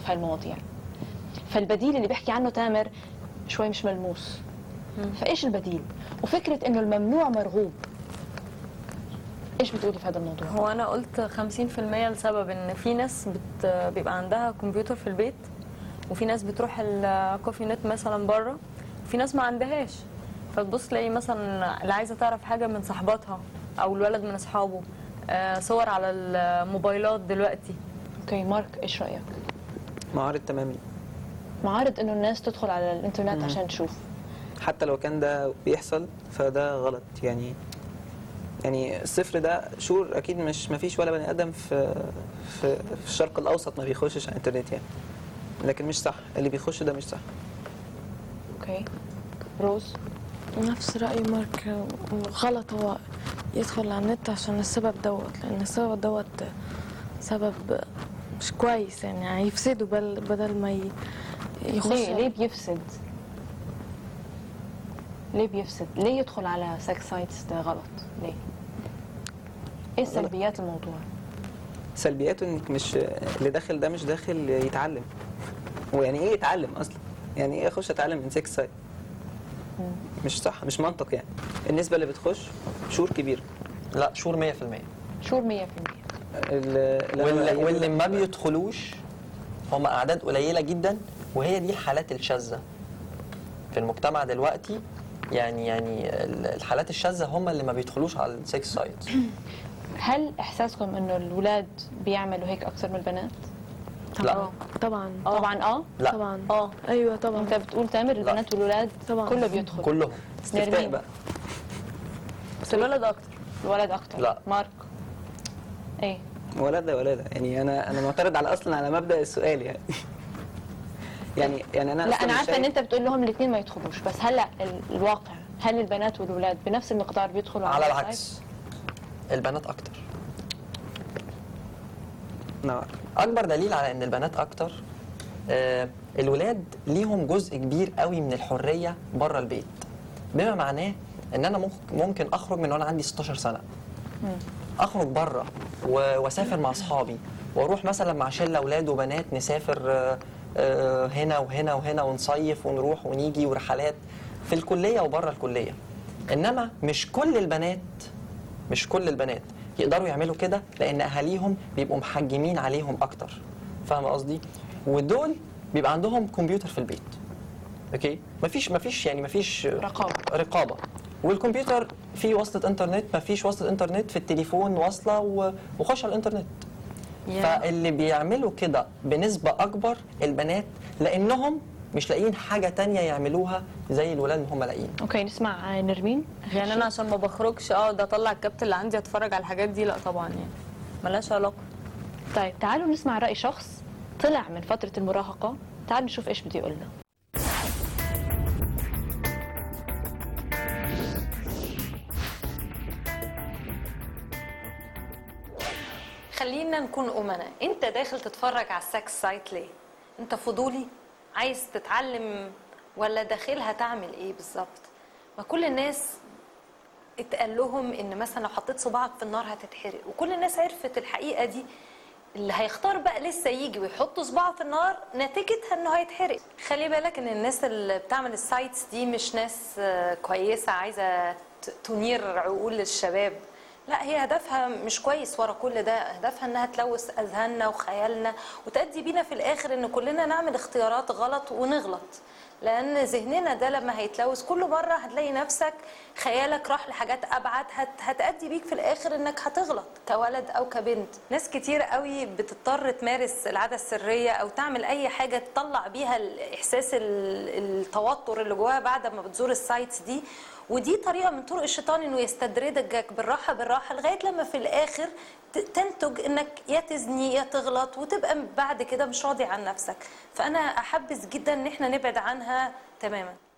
في هالمواضيع فالبديل اللي بيحكي عنه تامر شوي مش ملموس فايش البديل وفكره انه الممنوع مرغوب ايش بتقولي في هذا الموضوع هو انا قلت 50% لسبب ان في ناس بت... بيبقى عندها كمبيوتر في البيت وفي ناس بتروح الكوفي نت مثلا بره وفي ناس ما عندهاش فتبص تلاقي مثلا اللي عايزه تعرف حاجه من صاحباتها او الولد من اصحابه آه، صور على الموبايلات دلوقتي اوكي مارك ايش رايك معارض تماما معارض انه الناس تدخل على الانترنت عشان تشوف حتى لو كان ده بيحصل فده غلط يعني يعني الصفر ده شور اكيد مش ما فيش ولا بني ادم في في, في الشرق الاوسط ما بيخشش على الانترنت يعني لكن مش صح اللي بيخش ده مش صح اوكي روز نفس رأي مارك غلط هو يدخل على النت عشان السبب دوت لأن السبب دوت سبب مش كويس يعني هيفسده بل بدل ما ي- يخش ليه ليه بيفسد ليه بيفسد ليه يدخل على سكس سايتس ده غلط ليه ايه سلبيات الموضوع سلبياته انك مش اللي داخل ده مش داخل يتعلم ويعني ايه يتعلم اصلا يعني ايه اخش اتعلم من سكس سايت مش صح مش منطق يعني النسبه اللي بتخش شور كبيره لا شور 100% شور 100% ال- اللي واللي, أنا- واللي ما بيدخلوش هم اعداد قليله جدا وهي دي الحالات الشاذه في المجتمع دلوقتي يعني يعني ال- الحالات الشاذه هم اللي ما بيدخلوش على السكس سايت هل احساسكم انه الولاد بيعملوا هيك اكثر من البنات لا طبعا طبعا اه لا طبعا اه ايوه طبعا انت بتقول تامر البنات والولاد طبعا. كله بيدخل كلهم استفتاء نرمين. بقى بس الولد اكتر الولد اكتر لا. مارك ايه ولا ده ولا ده يعني انا انا معترض على اصلا على مبدا السؤال يعني يعني يعني انا لا أصلاً انا مش عارفه ان شايف- انت بتقول لهم الاثنين ما يدخلوش بس هلا ال- الواقع هل البنات والولاد بنفس المقدار بيدخلوا على السايت؟ العكس البنات اكتر نعم اكبر دليل على ان البنات اكتر آه، الولاد ليهم جزء كبير قوي من الحريه بره البيت بما معناه ان انا ممكن- ممكن اخرج من وانا عندي 16 سنه اخرج بره و- واسافر مع اصحابي واروح مثلا مع شله اولاد وبنات نسافر آه، آه، هنا وهنا وهنا ونصيف ونروح ونيجي ورحلات في الكليه وبره الكليه انما مش كل البنات مش كل البنات يقدروا يعملوا كده لان اهاليهم بيبقوا محجمين عليهم اكتر فاهم قصدي ودول بيبقى عندهم كمبيوتر في البيت اوكي مفيش مفيش يعني مفيش رقابة. رقابه والكمبيوتر فيه وصلة انترنت مفيش وصلة انترنت في التليفون واصلة و- وخش على الانترنت يا. فاللي بيعملوا كده بنسبة أكبر البنات لأنهم مش لاقيين حاجة تانية يعملوها زي الولاد ما هم لاقيين اوكي نسمع نرمين يعني انا عشان ما بخرجش اقعد اطلع الكابت اللي عندي اتفرج على الحاجات دي لا طبعا يعني ملهاش علاقه طيب تعالوا نسمع راي شخص طلع من فتره المراهقه تعالوا نشوف ايش بده يقول لنا خلينا نكون أمنا انت داخل تتفرج على السكس سايت ليه انت فضولي عايز تتعلم ولا داخلها تعمل ايه بالظبط ما كل الناس اتقال لهم ان مثلا لو حطيت صباعك في النار هتتحرق وكل الناس عرفت الحقيقه دي اللي هيختار بقى لسه يجي ويحط صباعه في النار نتيجتها انه هيتحرق خلي بالك ان الناس اللي بتعمل السايتس دي مش ناس آه، كويسه عايزه ت- تنير عقول الشباب لا هي هدفها مش كويس ورا كل ده هدفها انها تلوث اذهاننا وخيالنا وتؤدي بينا في الاخر ان كلنا نعمل اختيارات غلط ونغلط لان ذهننا ده لما هيتلوث كل مره هتلاقي نفسك خيالك راح لحاجات ابعد هت هتادي بيك في الاخر انك هتغلط كولد او كبنت ناس كتير قوي بتضطر تمارس العاده السريه او تعمل اي حاجه تطلع بيها الاحساس ال- التوتر اللي جواها بعد ما بتزور السايتس دي ودي طريقه من طرق الشيطان انه يستدرجك بالراحه بالراحه لغايه لما في الاخر ت- تنتج انك يا تزني يا تغلط وتبقى بعد كده مش راضي عن نفسك فانا احبذ جدا ان احنا نبعد عنها تماما